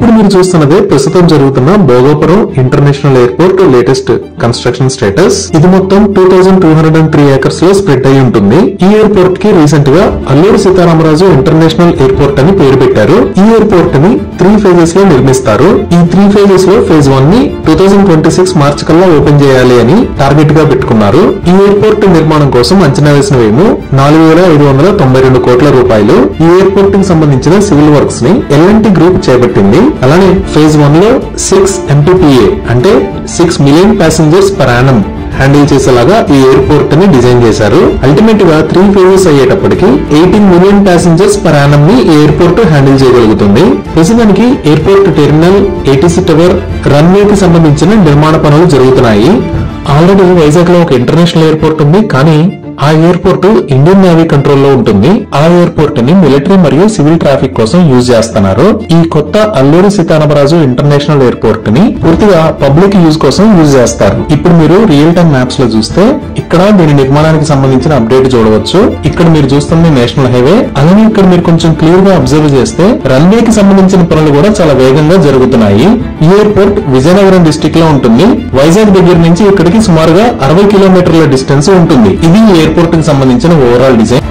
ఇప్పుడు మీరు చూస్తున్నదే ప్రస్తుతం జరుగుతున్న Bhogapuram international airport latest construction status ఇది మొత్తం two thousand two hundred and three acres లో స్ప్రెడ్ అయి ఉంటుంది ఈ ఎయిర్పోర్ట్ కి రీసెంట్ గా అల్లూరి సీతారామరాజు ఇంటర్నేషనల్ ఎయిర్పోర్ట్ అని పేరు పెట్టారు ఈ ఎయిర్పోర్ట్ ని త్రీ ఫేజెస్ లో నిర్మిస్తారు ఈ త్రీ ఫేజెస్ లో ఫేజ్ వన్ ని two thousand twenty six March కల్లా ఓపెన్ చేయాలి అని టార్గెట్ గా పెట్టుకున్నారు ఈ ఎయిర్పోర్ట్ నిర్మాణం కోసం అంచనా వేసిన వేము నాలుగు వేల ఐదు వందల తొంభై రెండు కోట్ల రూపాయలు ఈ ఎయిర్పోర్ట్ కి సంబంధించిన సివిల్ వర్క్స్ ని ఎల్ఎన్టీ గ్రూప్ చేపట్టింది అలానే ఫేజ్ వన్ లో సిక్స్ ఎంపీపీఏ అంటే six million passengers per annum handle చేసేలాగా ఈ ఎయిర్పోర్ట్ ని డిజైన్ చేశారు అల్టిమేట్ గా త్రీ ఫేజెస్ అయ్యేటప్పటికి eighteen million passengers per annum ని ఈ ఎయిర్పోర్ట్ హ్యాండిల్ చేయగలుగుతుంది ప్రస్తుతానికి airport terminal ATC tower runway కి సంబంధించిన నిర్మాణ పనులు జరుగుతున్నాయి ఆల్రెడీ వైజాగ్ లో ఒక ఇంటర్నేషనల్ ఎయిర్పోర్ట్ ఉంది కానీ ఆ ఎయిర్పోర్ట్ ఇండియన్ నేవీ కంట్రోల్లో ఉంటుంది ఆ ఎయిర్పోర్ట్ ని మిలిటరీ మరియు సివిల్ ట్రాఫిక్ కోసం యూజ్ చేస్తున్నారు ఈ కొత్త అల్లూరి సీతారామరాజు ఇంటర్నేషనల్ ఎయిర్పోర్ట్ ని పూర్తిగా పబ్లిక్ యూజ్ కోసం యూజ్ చేస్తారు ఇప్పుడు మీరు రియల్ టైమ్ మ్యాప్స్ లో చూస్తే ఇక్కడ దీని నిర్మాణానికి సంబంధించిన అప్డేట్ చూడవచ్చు ఇక్కడ మీరు చూస్తుంది నేషనల్ హైవే అలానే ఇక్కడ మీరు కొంచెం క్లియర్ గా అబ్జర్వ్ చేస్తే రన్వే కి సంబంధించిన పనులు కూడా చాలా వేగంగా జరుగుతున్నాయి ఈ ఎయిర్పోర్ట్ విజయనగరం డిస్టిక్ లో ఉంటుంది వైజాగ్ దగ్గర నుంచి ఇక్కడికి సుమారుగా అరవై కిలోమీటర్ల డిస్టెన్స్ ఉంటుంది ఇది ఈ ఎయిర్పోర్ట్ కి సంబంధించిన ఓవరాల్ డిజైన్